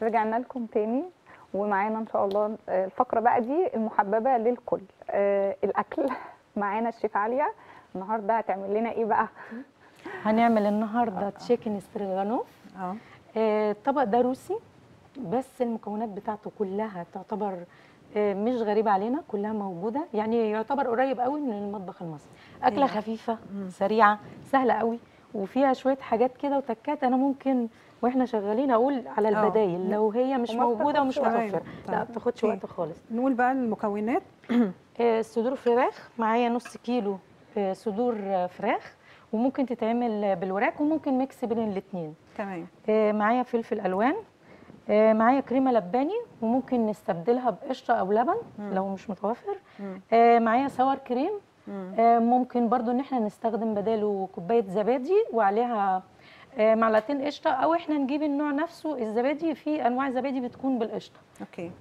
رجعنا لكم تاني ومعانا ان شاء الله آه، الفقره بقى دي المحببه للكل آه، الاكل معانا الشيف عليا النهارده هتعمل لنا ايه بقى هنعمل النهارده تشيكن ستريغانوف اه آه، الطبق ده روسي بس المكونات بتاعته كلها تعتبر آه، مش غريبة علينا كلها موجودة يعني يعتبر قريب قوي من المطبخ المصري أكلة أيوة. خفيفة سريعة سهلة قوي وفيها شوية حاجات كده وتكات أنا ممكن واحنا شغالين اقول على آه. البدايل لو هي مش وما موجوده ومش بتاخدش وقت. متوفره لا تمام. ما بتاخدش أوكي. وقت خالص نقول بقى المكونات آه، صدور فراخ معايا نص كيلو آه، صدور آه، فراخ وممكن تتعمل آه، بالوراك وممكن ميكس بين الاثنين تمام آه، معايا فلفل الوان آه، معايا كريمه لباني وممكن نستبدلها بقشطه او لبن مم. لو مش متوفر مم. آه، معايا سوار كريم مم. آه، ممكن برضو ان احنا نستخدم بداله كوبايه زبادي وعليها آه، معلقتين قشطه او احنا نجيب النوع نفسه الزبادي في انواع زبادي بتكون بالقشطه اوكي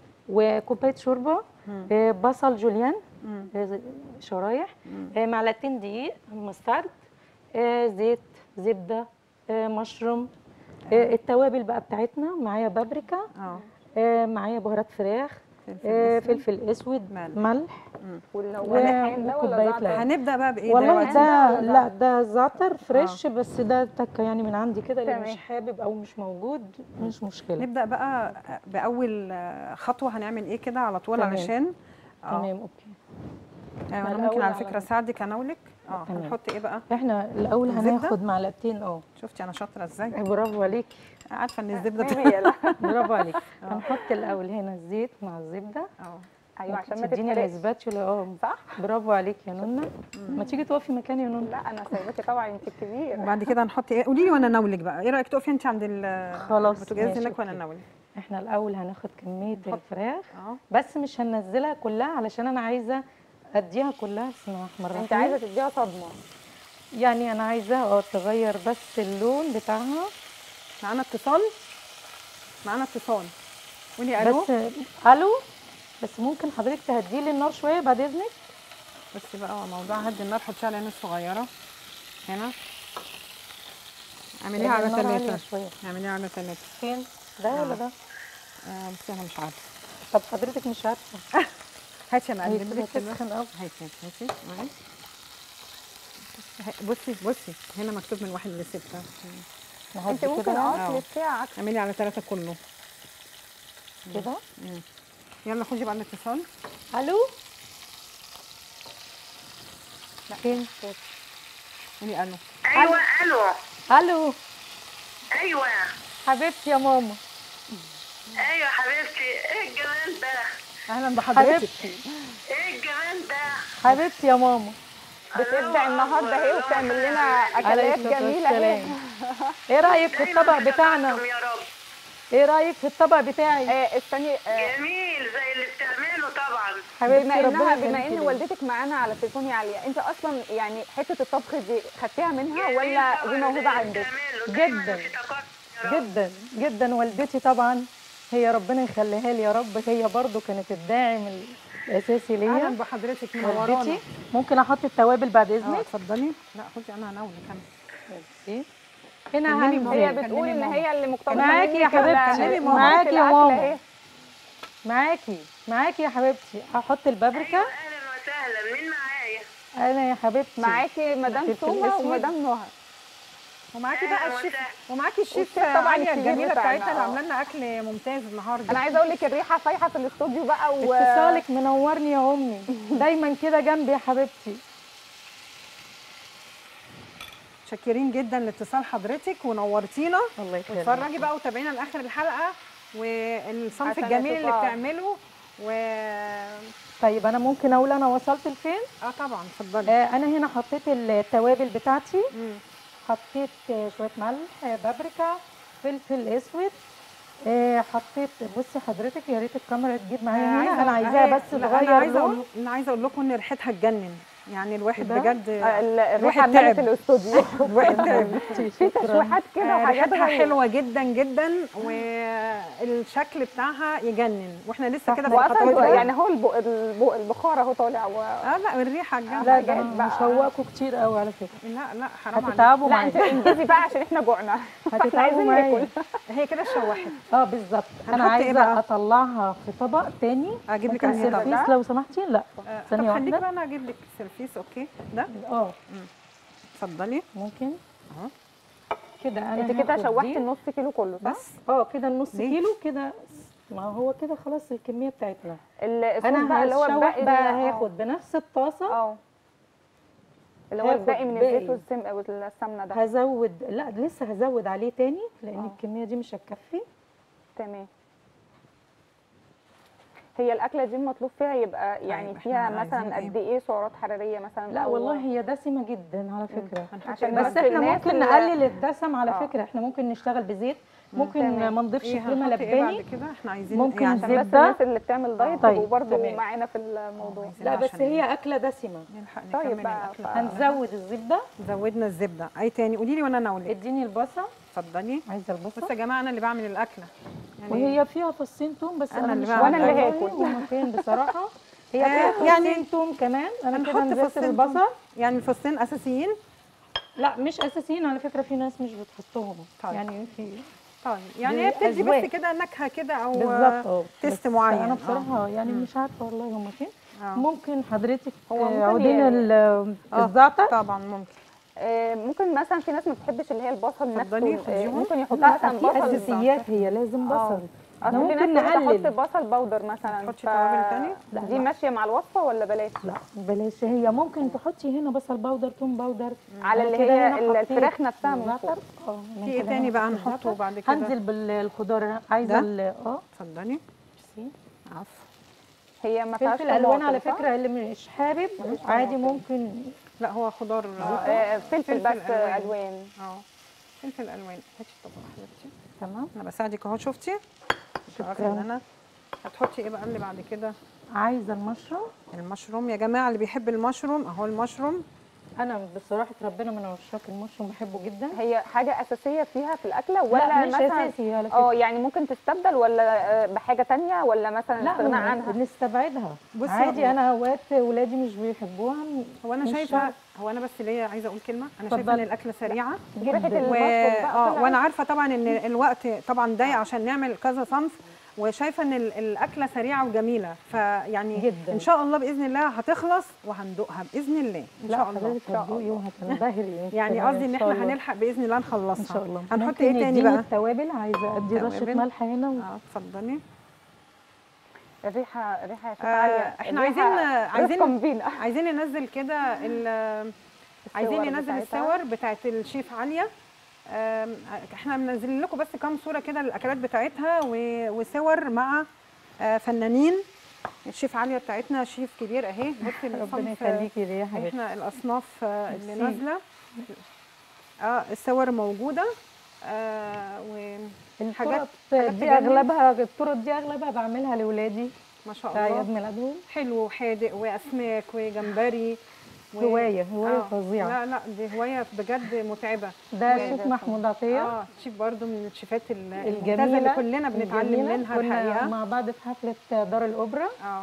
وكوبايه شوربه مم. آه، بصل جوليان مم. آه، شرايح مم. آه، معلقتين دقيق مسترد آه، زيت زبده آه، مشروم آه، التوابل بقى بتاعتنا معايا بابريكا اه آه، معايا بهارات فراخ فلفل آه، أسود. فلفل اسود ملح. ملح مم. واللي هو و- ريحان ده ولا وكوباية زعتر؟ لبن. هنبدا بقى بايه والله دلوقتي؟ ده ولا لا ده زعتر فريش بس ده تكه يعني من عندي كده اللي تمام. مش حابب او مش موجود مش مشكله نبدا بقى باول آه، خطوه هنعمل ايه كده على طول تمام. علشان اه تمام اوكي يعني انا الأول ممكن على على فكره اساعدك اناولك اه تمام. هنحط ايه بقى احنا الاول الزبدة؟ هناخد معلقتين اه شفتي انا شاطره ازاي برافو عليكي عارفه ان الزبده مية مية، لا. برافو عليك آه. هنحط الاول هنا الزيت مع الزبده اه ايوه ممكن عشان ما تديني تتحرقش الاسباتشولا اه صح برافو عليك يا نونا ما تيجي تقفي مكاني يا نونا لا انا سايباكي طبعا انت الكبير وبعد كده هنحط ايه قولي لي وانا اناولك بقى ايه رايك تقفي انت عند ال- خلاص، البوتاجاز ماشي، هناك وانا أوكي. اناولك احنا الاول هناخد كميه نحط- الفراخ اه بس مش هننزلها كلها علشان انا عايزه اديها كلها بسم الله الرحمن الرحيم انت عايزه تديها صدمه يعني انا عايزاها اه تغير بس اللون بتاعها معانا اتصال معانا اتصال قولي الو بس الو بس ممكن حضرتك تهدي لي النار شويه بعد اذنك بس بقى هو موضوع هدي النار حطيها على عين صغيره هنا اعمليها على النار عالية ثلاثة شويه اعمليها على ثلاثة فين ده ولا آه. ده آه بس انا مش عارفه طب حضرتك مش عارفه هاتي انا هي اقلب كده لك ال- تسخن قوي هاتي هاتي هاتي معايا ه- بصي بصي هنا مكتوب من واحد لستة انت نهدي ممكن كده اه آه. تلفيها عكس اعملي على ثلاثة كله كده مم. يلا خدي بقى الاتصال الو فين قولي الو ايوه الو الو ايوه حبيبتي يا ماما ايوه حبيبتي ايه الجمال ده اهلا بحضرتك حبيبتي ايه الجمال ده حبيبتي يا ماما بتبدع النهارده اهي وبتعمل لنا عليه اكلات الصلاة جميله اهي والسلام. ايه رايك في دايماً الطبق كده بتاعنا معكم يا رب ايه رايك في الطبق بتاعي آه، استني آه، جميل زي اللي بتعمله طبعا حبيبتي بما انها ربنا بما يخليكي ان ليا. والدتك معانا على التليفون يا عليا انت اصلا يعني حته الطبخ دي خدتيها منها جميل ولا طبعاً دي موهبه زي اللي عندك بتعمله. دايماً جداً. في تقدم يا رب. جدا جدا والدتي طبعا هي ربنا يخليها لي يا رب هي برضو كانت الداعم الاساسي اهلا ليا بحضرتك منورانا والدتي ممكن احط التوابل بعد اه اذنك اتفضلي لا خدي انا هناولك انا ميرسي. هنا كلمي هنزل ماما. هي كلمي بتقول ان ماما. هي اللي مقتبسه معاكي يا منك على- حبيبتي. على ماما. معاكي يا الأكل ماما. أهي. معاكي معاكي يا حبيبتي هحط البابريكا ايوه اهلا وسهلا مين معايا انا يا حبيبتي معاكي مدام فلفل سوما أسود. ومدام نهى ومعاكي أهلاً بقى الشيف وسهلاً. ومعاكي الشيف والشيف طبعاً عليا الكبير الجميله بتاعنا، بتاعتنا اللي آه. عامله لنا اكل ممتاز النهارده انا عايزه اقول لك الريحه فايحه في الاستوديو بقى و... اتصالك منورني يا امي دايما كده جنبي يا حبيبتي شاكرين جدا لاتصال حضرتك ونورتينا الله يخليك واتفرجي بقى وتابعينا لاخر الحلقه والصنف عشان الجميل اللي الصفار. بتعمله و طيب انا ممكن اقول انا وصلت لفين اه طبعا اتفضلي آه انا هنا حطيت التوابل بتاعتي مم. حطيت آه، شويه ملح آه، بابريكا فلفل اسود آه، حطيت بصي حضرتك يا ريت الكاميرا تجيب معايا هنا انا عايزاها أهي- بس لا، تغير انا عايزه لون اقول انا عايزه اقول لكم ان ريحتها تجنن يعني الواحد ده؟ بجد آه، ال- الريحه الواحد ملت تعب. الاستوديو الواحد تعب في شكراً. تشويحات كده آه، وحاجات ريحتها غريبة. حلوه جدا جدا والشكل بتاعها يجنن واحنا لسه كده في واصلا الخطوات هو- دي. يعني هو الب- الب- البخار اهو طالع و... اه لا الريحه الجامده لا ده حاجات انا بقى. مشوقكم كتير قوي على فكره لا لا حرام عليك هتتعبوا لا انت معايا انجزي بقى عشان احنا جوعنا احنا هتتعبوا عايزين معايا ناكل هي كده اتشوحت اه بالظبط انا هنحط إيه عايزه بقى؟ اطلعها في طبق تاني اجيب لك ممكن انهي طبق سيرفيس لو سمحتي لا آه، ثانيه طب خليكي واحده بقى انا اجيب لك سيرفيس اوكي ده اه اتفضلي ممكن اهو كده انا انت كده هاخد شوحتي دي. النص كيلو كله صح؟ بس اه كده النص ليه؟ كيلو كده ما هو كده خلاص الكميه بتاعتنا ال- الصوص انا بقى اللي هو هشوح الباقي بقى ده- آه. هاخد بنفس الطاسه اه اللي هو هاخد الباقي من باقي. الزيت والسم والسمنه ده هزود لا لسه هزود عليه تاني لان آه. الكميه دي مش هتكفي تمام هي الاكله دي مطلوب فيها يبقى يعني طيب، إحنا فيها عايزين مثلا إيه؟ قد ايه سعرات حراريه مثلا لا أو- والله هي دسمه جدا على فكره هنحط عشان إيه بس بقى؟ بس احنا الناس ممكن اللي- نقلل الدسم على آه. فكره احنا ممكن نشتغل بزيت ممكن تمام. ما نضيفش ايه كريمه هنحط ايه بعد لباني كده احنا عايزين ممكن يعني عشان بس زبدة. الناس اللي بتعمل دايت طيب، يبقوا برضه تمام. معانا في الموضوع عايزين لا بس عشان هي اكله دسمه نلحق طيب نكمل بقى، الاكل ف- هنزود الزبده زودنا الزبده اي تاني قولي لي وانا اناولك اديني البصل اتفضلي عايزه بصوا البصل يا جماعه انا اللي بعمل الاكله يعني وهي فيها فصين توم بس أنا انا, اللي مش بعمل وأنا اللي عارفة هاكل. هما فين بصراحه هي آه، فيها يعني يعني توم كمان انا كده هنحط نزلت فصين البصل توم. يعني الفصين اساسيين لا مش اساسيين على فكره في ناس مش بتحطهم طيب. يعني في طيب يعني هي بتدي أذواق. بس كده نكهه كده او بالظبط اه تيست بس معين انا آه. بصراحه يعني مش عارفه والله هما فين آه. ممكن حضرتك هو ممكن عودين ي- ال- آه، الزعتر طبعا ممكن آه، ممكن مثلا في ناس ما بتحبش اللي هي البصل اتفضلي، نفسه آه، خديهم. ممكن يحط لا مثلا في بصل اساسيات هي لازم آه. بصل اصل ده في ممكن ناس بتحط نقلل بصل بودر مثلا تحطي توابل تاني؟ لا، دي لا. ماشيه مع الوصفه ولا بلاش لا بلاش هي ممكن تحطي هنا بصل باودر توم باودر على أنا اللي كده هي هنا ال- حطيت الفراخ نفسها من الزعتر. فوق. اه من في ايه كده تاني هنا بقى حطيت نحطه الزعتر. بعد كده؟ هنزل بالخضار عايزه ده؟ ال- اه اتفضلي ميرسي. عفو هي ما فيهاش فلفل الوان طماطم، على صح؟ فكره اللي مش حابب مفيش عادي طماطم. ممكن لا هو خضار آه، فلفل فلفل بس ألوان. الوان اه فلفل الوان هاتي الطبق يا حبيبتي تمام انا بساعدك اهو شفتي تعرفي ان انا هتحطي ايه بقى اللي بعد كده عايزه المشروم المشروم يا جماعه اللي بيحب المشروم اهو المشروم انا بصراحه ربنا من عشاق المشروم بحبه جدا هي حاجه اساسيه فيها في الاكله ولا لا مش مثلا اساسي على اه فكره يعني ممكن تستبدل ولا آه، بحاجه تانية ولا مثلا لا استغناء هو عنها نستبعدها بصي عادي هو- انا اوقات ولادي مش بيحبوها هو انا مش شايفه شرط. هو انا بس ليا عايزه اقول كلمه انا شايفه ان اتفضلي. الاكله سريعه ريحه جدا و... المشروم بقى اه طلعت. وانا عارفه طبعا ان الوقت طبعا ضيق عشان نعمل كذا صنف وشايفه ان ال- الاكله سريعه وجميله فيعني جدا. ان شاء الله باذن الله هتخلص وهندوقها باذن الله ان لا شاء الله حضرتك هتدوقي وهتنبهري يعني قصدي ان احنا هنلحق باذن الله نخلصها ان شاء الله هنحط ممكن ايه تاني يديني بقى التوابل عايزه ادي رشه توابل. ملح هنا و... اه اتفضلي الريحه الريحه آه، عاليه احنا الريحة عايزين- عايزين- رفقاً بينا عايزين ننزل كده ال- عايزين الصور ننزل بتاعتها. الصور بتاعت الشيف عليا آم، احنا منزلين لكم بس كام صوره كده للاكلات بتاعتها و- وصور مع آه، فنانين الشيف عليا بتاعتنا شيف كبير اهي بصي ربنا الصنف يخليكي ليا يا حبيبتي احنا الاصناف آه، اللي ميرسي. نازله اه الصور موجوده آه وحاجات الطرط حاجات دي تجنن. اغلبها الطرط دي اغلبها بعملها لاولادي ما شاء في اعياد الله ميلادهم حلو وحادق واسماك وجمبري و- هوايه هوايه آه، فظيعه لا لا دي هوايه بجد متعبه ده هواية شيف فظيعة. محمود عطيه اه شيف برضو من الشيفات ال- الممتازه الجميله اللي كلنا بنتعلم الجميلة. منها كنا الحقيقه مع بعض في حفله دار الاوبرا اه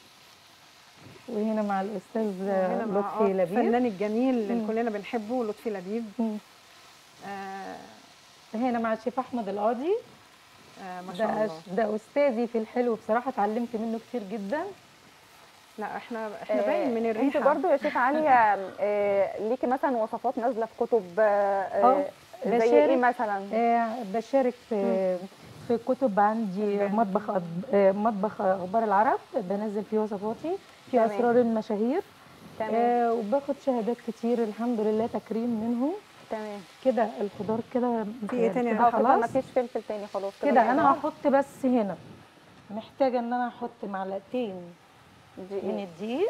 وهنا مع الاستاذ وهنا مع- لطفي آه، لبيب الفنان الجميل اللي مم. كلنا بنحبه لطفي لبيب مم. آه هنا مع الشيف احمد القاضي آه ما شاء ده الله أش- ده استاذي في الحلو بصراحه اتعلمت منه كتير جدا لا احنا احنا باين من الريحه انت برضو يا شيخ عليا آه، ليكي مثلا وصفات نازله في كتب آه، آه، زي بشارك. ايه مثلا آه، بشارك في في كتب عندي تمام. مطبخ أب- آه، مطبخ اخبار العرب بنزل فيه وصفاتي في تمام. اسرار المشاهير تمام آه وباخد شهادات كتير الحمد لله تكريم منهم تمام كده الخضار كده في إيه تاني يا كده اه كده ما خلاص فيش فلفل تاني خلاص كده بقى. انا هحط بس هنا محتاجه ان انا احط معلقتين دي من ايه الدقيق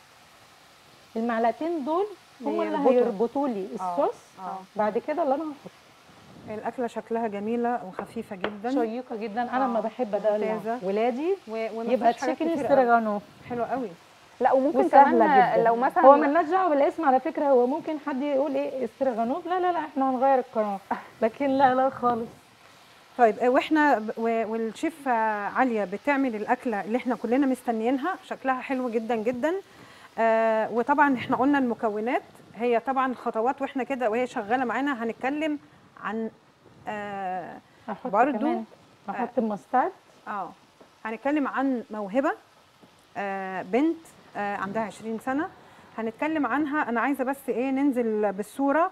المعلقتين دول هم اللي هيربطوا. هيربطوا لي آه، الصوص آه. بعد كده اللي انا هحط الاكله شكلها جميله وخفيفه جدا شيقه جدا انا آه، ما بحب ادلع ممتازة. ولادي و... وما يبقى فيهاش حاجات تشيكن كتير قوي. استرجانوف حلو قوي لا وممكن وسهله كمان جدا لو مثلا هو ملناش دعوه بالاسم على فكره هو ممكن حد يقول ايه استرغنوف لا لا لا احنا هنغير القناه لكن لا لا خالص طيب آه، واحنا ب- و- والشيف آه، عليا بتعمل الاكله اللي احنا كلنا مستنيينها شكلها حلو جدا جدا آه وطبعا احنا قلنا المكونات هي طبعا خطوات واحنا كده وهي شغاله معانا هنتكلم عن آه هحط برضو، كمان هحط المستعد اه هنتكلم عن موهبه آه بنت آه عندها 20 سنه هنتكلم عنها انا عايزه بس ايه ننزل بالصوره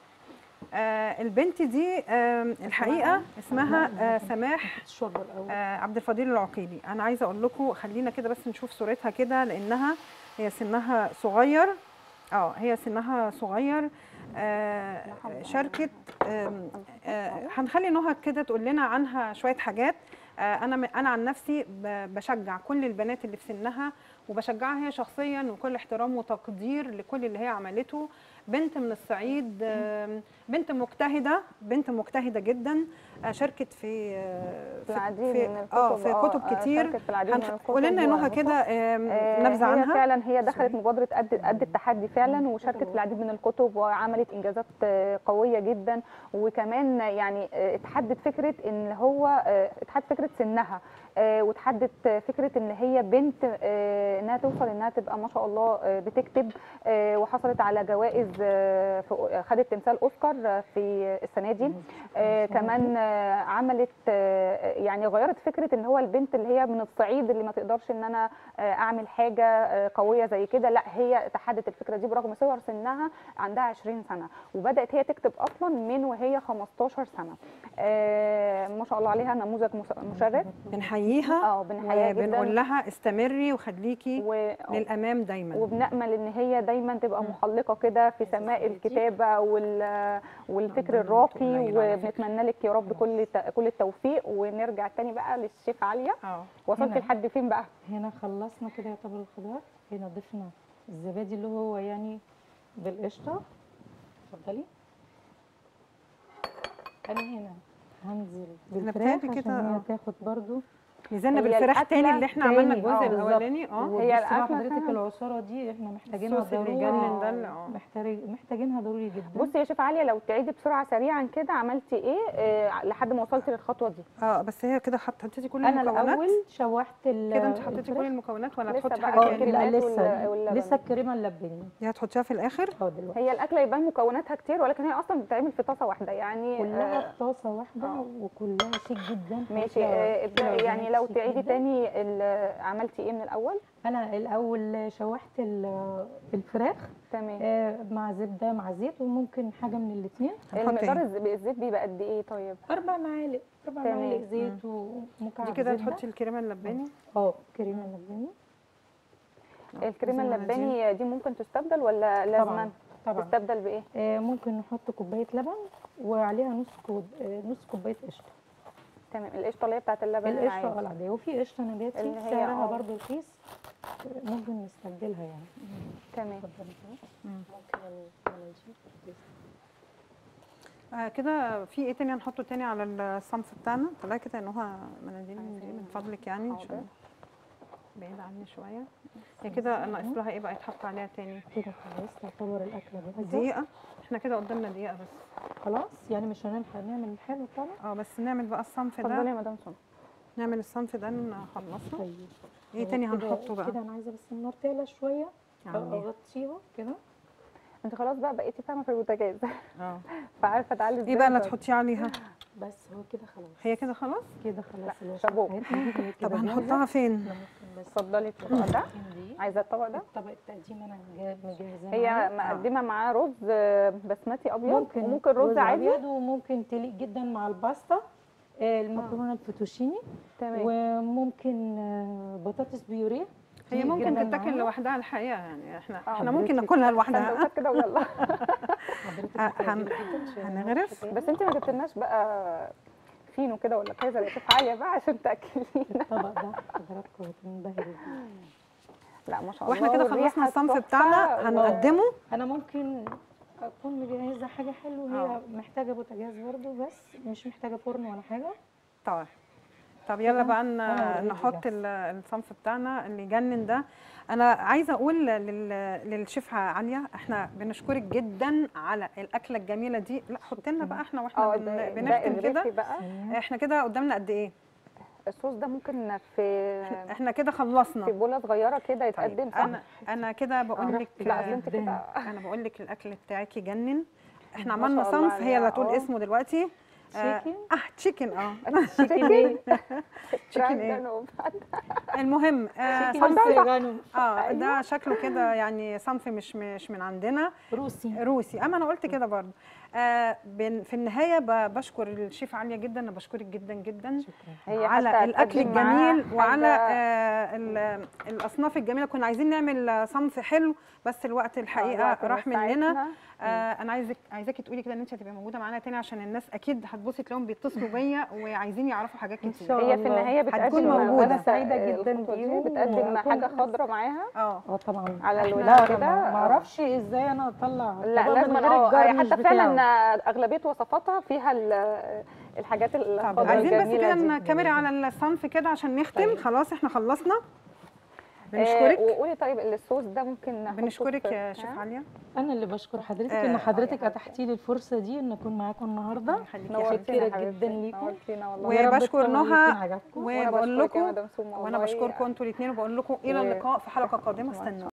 آه البنت دي آه الحقيقه اسمها آه سماح الشوربه الاول آه عبد الفضيل العقيلي انا عايزه اقول لكم خلينا كده بس نشوف صورتها كده لانها هي سنها صغير اه هي سنها صغير آه شاركت آم، آه هنخلي نهى كده تقول لنا عنها شويه حاجات آه انا م- انا عن نفسي ب- بشجع كل البنات اللي في سنها وبشجعها هي شخصيا وكل احترام وتقدير لكل اللي هي عملته بنت من الصعيد آم، بنت مجتهده بنت مجتهده جدا آه، شاركت في آه، في العديد في من الكتب اه في آه، كتب آه، كتير شاركت في العديد من هنخ- الكتب قولي لنا يا نهى و- كده آم، آه، نبذه هي عنها فعلا هي دخلت مبادره قد قد التحدي فعلا وشاركت في العديد من الكتب وعملت انجازات آه، قويه جدا وكمان يعني آه، اتحدت فكره ان هو آه، اتحدت فكره سنها آه، وتحدت آه، فكره ان هي بنت آه، انها توصل انها تبقى ما شاء الله آه، بتكتب آه، وحصلت على جوائز آه، في- خدت تمثال اوسكار آه، في السنه دي آه، كمان آه، عملت آه، يعني غيرت فكره ان هو البنت اللي هي من الصعيد اللي ما تقدرش ان انا آه، اعمل حاجه آه، قويه زي كده لا هي تحدت الفكره دي برغم صغر سنها عندها 20 سنه وبدات هي تكتب اصلا من وهي 15 سنه آه، ما شاء الله عليها نموذج مس- مشرف بنحييها اه بنحييها وبنقول جدا لها استمري وخليكي و... للامام دايما وبنأمل ان هي دايما تبقى محلقه كده في سماء الكتابه وال... والفكر الراقي وبنتمنى لك يا رب كل الت- كل التوفيق ونرجع تاني بقى للشيف عليا اه وصلت هنا. لحد فين بقى هنا خلصنا كده يعتبر الخضار هنا ضفنا الزبادي اللي هو يعني بالقشطه اتفضلي انا هنا هنزل بالفراخ بتهيألي عشان كده، هي آه. تاخد برضو نزلنا هي بالفراخ تاني الأكلة اللي احنا عملنا تاني. الجزء آه، بالظبط. الاولاني اه هي هي بقى الأكلة حضرتك فعلا. العصاره دي احنا محتاجينها الصوص اللي ضروري يجنن ده اللي- اه محتاج- محتاجينها ضروري جدا بصي يا شيف عليا لو تعيدي بسرعه سريعا كده عملتي ايه آه لحد ما وصلتي للخطوه دي اه بس هي كده حط- حطيتي كل انا المكونات الاول شوحت ال- كده انت حطيتي الفراخ. كل المكونات ولا لسه هتحطي بقى حاجه اه تاني الكريمات لا لسه وال- واللبن. لسه الكريمه اللباني دي هتحطيها في الاخر اه دلوقتي هي الاكله يبان مكوناتها كتير ولكن هي اصلا بتتعمل في طاسه واحده يعني كلها آه في طاسه واحده آه. وكلها شيك جدا ماشي فيها- آه فيها ابدأي يعني وجبات لو شيك تعيدي جداً. تاني ال- عملتي ايه من الاول انا الاول شوحت ال- الفراخ تمام آه، مع زبده مع زيت وممكن حاجه من الاثنين هنحط المقدار ايه؟ الز- الزيت بيبقى قد ايه طيب اربع معالق اربع تمام. معالق زيت ومكعب دي كده زبدة. تحطي الكريمه اللباني اه كريمه لباني الكريمه زي ما اللباني دي ممكن تستبدل ولا لازما طبعا طبعا تستبدل بايه آه، ممكن نحط كوبايه لبن وعليها نص كوب آه، نص كوبايه قشطه تمام القشطه اللي هي بتاعت اللبن القشطه العادي العاديه وفي قشطه نباتي اللي هي سعرها اه. برضو رخيص آه، ممكن نستبدلها يعني تمام اتفضلي كده. مم. ممكن المناديل. آه كده في ايه تاني هنحطه تاني على الصنف بتاعنا طلع كده ان هو مناديل من دي من فضلك يعني حاضر. عشان بعيد عني شويه هي كده ناقص لها ايه بقى يتحط عليها تاني كده خلاص تعتبر الاكله جاهزه دقيقه احنا كده قدامنا دقيقه بس خلاص يعني مش هنلحق نعمل الحلو بتاعنا اه بس نعمل بقى الصنف اتفضلي ده يا مدام سون نعمل الصنف ده نخلصه طيب ايه تاني كده- هنحطه بقى كده انا عايزه بس النار تعلى شويه يعني اغطيها كده انت خلاص بقى بقيتي فاهمه في البوتاجاز اه فعارفه تعلي ازاي ايه بقى اللي الدرجة. تحطيه عليها بس هو كده خلاص هي كده خلاص كده خلاص لا، الوصفة شابوه. بتاعتنا هي كده طب جاهزة. هنحطها فين احنا ممكن بس اتفضلي الطبق ده دي عايزه الطبق ده طبق التقديم انا مجا- مجهزاه هي معايا. مقدمه معاه رز آه، بسمتي ابيض ممكن وممكن رز عادي أبيض وممكن تليق جدا مع الباستا آه، المكرونه الفوتوشيني تمام وممكن آه، بطاطس بيوريه هي تليق ممكن جداً تتاكل معاها. لوحدها الحقيقه يعني احنا آه، احنا ممكن حضرتك ناكلها لوحدها سندوتشات كده ويلا حضرتك آه، هتعجبك هن- جداً شوية. هنغرف بس انت ما جبتلناش بقى فينو كده ولا كذا يا شيف عاليه بقى عشان تاكلينا الطبق ده حضراتكم هتنبهروا بيه لا ما شاء الله واحنا كده والريحة خلصنا الصنف تحفة بتاعنا و- هنقدمه انا ممكن اكون مجهزه حاجه حلوه هي آه. محتاجه بوتاجاز برضو بس مش محتاجه فرن ولا حاجه طيب طب يلا كده؟ بقى ن- وأنا already نحط جاهزة. ال- الصنف بتاعنا اللي يجنن ده انا عايزه اقول لل- للشيف عليا احنا بنشكرك جدا على الاكله الجميله دي لا حط لنا بقى احنا واحنا اه بن- ده, ده بنختم كده اغرفي بقى احنا كده قدامنا قد ايه الصوص ده ممكن في احنا كده خلصنا في بوله صغيره كده طيب يتقدم صح انا انا كده بقول لك لا اصل انت جداً. كده انا بقول لك الاكل بتاعك يجنن احنا ما عملنا شاء الله صنف هي اللي عليها، هتقول اه. اسمه دلوقتي اه تشيكن تشيكن اه تشيكن ايه تشيكن ايه تراجن المهم آه تشيكن صنف سيغانو اه ده شكله كده يعني صنف مش مش من عندنا روسي روسي اما انا قلت كده برضه آه بن- في النهايه ب- بشكر الشيف عليا جدا انا بشكرك جدا جدا شكرا هي على حتى الاكل هتقدم معاها الجميل وعلى حاجة- آه ال- الاصناف الجميله كنا عايزين نعمل صنف حلو بس الوقت الحقيقه الوقت راح ما مننا ساعدنا. آه انا عايزك عايزاكي تقولي كده ان انت هتبقي موجوده معانا تاني عشان الناس اكيد هتبصي تلاقيهم بيتصلوا بيا وعايزين يعرفوا حاجات إن كتير شاء هي في الله. النهايه هتكون بتقدم موجودة. وانا سعيدة جداً الخطوة دي بيهم بتقدم وأكون- حاجه خضراء معاها اه اه طبعا على إحنا- الوش لا كده ما ما اعرفش ازاي انا اطلع لا طبق لازم من غير اه الجرنش حتى بتاعه. فعلا اغلبيه وصفاتها فيها ال- الحاجات طب الخضراء عايزين بس الجميله كده دي نكاميرا على الصنف كده عشان نختم طيب. خلاص احنا خلصنا آه، بنشكرك وقولي طيب الصوص ده ممكن نحطه بنشكرك في- يا شيف ها؟ عليا انا اللي بشكر حضرتك آه، ان آه، حضرتك يا حبيبتي. اتحتي لي الفرصه دي ان اكون معاكم النهارده يخليكي يا نورتينا حبيبتي. شكرا يا حبيبتي، جدا ليكم. نورتينا والله ويا رب وبشكر الطبق نهى يكون عجبكم. وأنا وبقول بشكرك يا لكم مدام سوما وانا والله. بشكركم انتوا الاثنين وبقول لكم الى و- اللقاء في حلقه قادمه استنوا